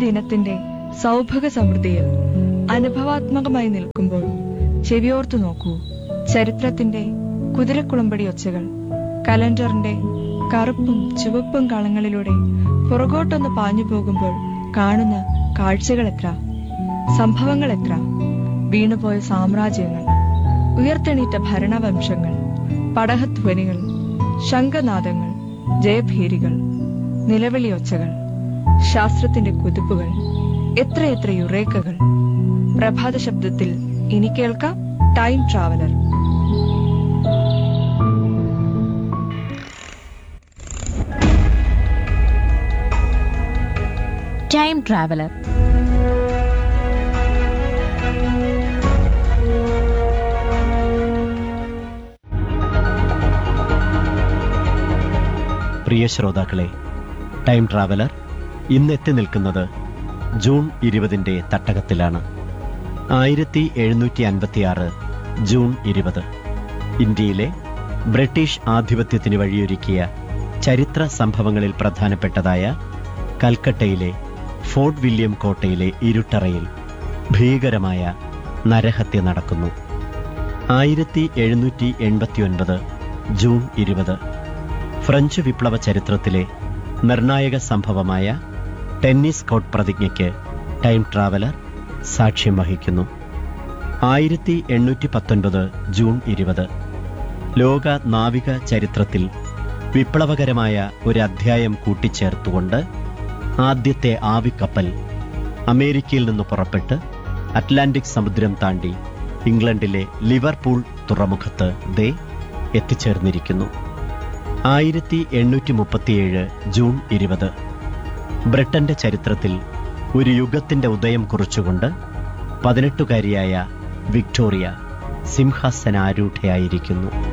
ദിനത്തിന്റെ സൗഭഗ സമൃദ്ധിയിൽ അനുഭവാത്മകമായി നിൽക്കുമ്പോൾ ചെവിയോർത്തു നോക്കൂ ചരിത്രത്തിന്റെ കുതിരക്കുളമ്പടി ഒച്ചകൾ കലണ്ടറിന്റെ കറുപ്പും ചുവപ്പും കളങ്ങളിലൂടെ പുറകോട്ടൊന്ന് പാഞ്ഞു പോകുമ്പോൾ കാണുന്ന കാഴ്ചകൾ എത്ര സംഭവങ്ങൾ എത്ര വീണുപോയ സാമ്രാജ്യങ്ങൾ ഉയർത്തെണീറ്റ ഭരണവംശങ്ങൾ പടഹധ്വനികൾ ശംഖനാദങ്ങൾ ജയഭീരികൾ നിലവിളിയൊച്ചകൾ ശാസ്ത്രത്തിന്റെ കുതിപ്പുകൾ എത്രയെത്ര യുറേക്കകൾ പ്രഭാത ശബ്ദത്തിൽ ഇനി കേൾക്കാം ടൈം ട്രാവലർ ടൈം ട്രാവലർ പ്രിയ ശ്രോതാക്കളെ ടൈം ട്രാവലർ ഇന്ന് എത്തി നിൽക്കുന്നത് ജൂൺ ഇരുപതിന്റെ തട്ടകത്തിലാണ് ആയിരത്തി എഴുന്നൂറ്റി അൻപത്തിയാറ് ജൂൺ ഇരുപത് ഇന്ത്യയിലെ ബ്രിട്ടീഷ് ആധിപത്യത്തിന് വഴിയൊരുക്കിയ ചരിത്ര സംഭവങ്ങളിൽ പ്രധാനപ്പെട്ടതായ കൽക്കട്ടയിലെ ഫോർട്ട് വില്യം കോട്ടയിലെ ഇരുട്ടറയിൽ ഭീകരമായ നരഹത്യ നടക്കുന്നു ആയിരത്തി എഴുന്നൂറ്റി എൺപത്തിയൊൻപത് ജൂൺ ഇരുപത് ഫ്രഞ്ച് വിപ്ലവ ചരിത്രത്തിലെ നിർണായക സംഭവമായ ടെന്നീസ് കോട്ട് പ്രതിജ്ഞയ്ക്ക് ടൈം ട്രാവലർ സാക്ഷ്യം വഹിക്കുന്നു ആയിരത്തി എണ്ണൂറ്റി പത്തൊൻപത് ജൂൺ ഇരുപത് ലോക നാവിക ചരിത്രത്തിൽ വിപ്ലവകരമായ ഒരു അധ്യായം കൂട്ടിച്ചേർത്തുകൊണ്ട് ആദ്യത്തെ ആവിക്കപ്പൽ അമേരിക്കയിൽ നിന്ന് പുറപ്പെട്ട് അറ്റ്ലാന്റിക് സമുദ്രം താണ്ടി ഇംഗ്ലണ്ടിലെ ലിവർപൂൾ തുറമുഖത്ത് ദേ എത്തിച്ചേർന്നിരിക്കുന്നു ആയിരത്തി എണ്ണൂറ്റി മുപ്പത്തിയേഴ് ജൂൺ ഇരുപത് ബ്രിട്ടന്റെ ചരിത്രത്തിൽ ഒരു യുഗത്തിന്റെ ഉദയം കുറിച്ചുകൊണ്ട് പതിനെട്ടുകാരിയായ വിക്ടോറിയ സിംഹാസനാരൂഢയായിരിക്കുന്നു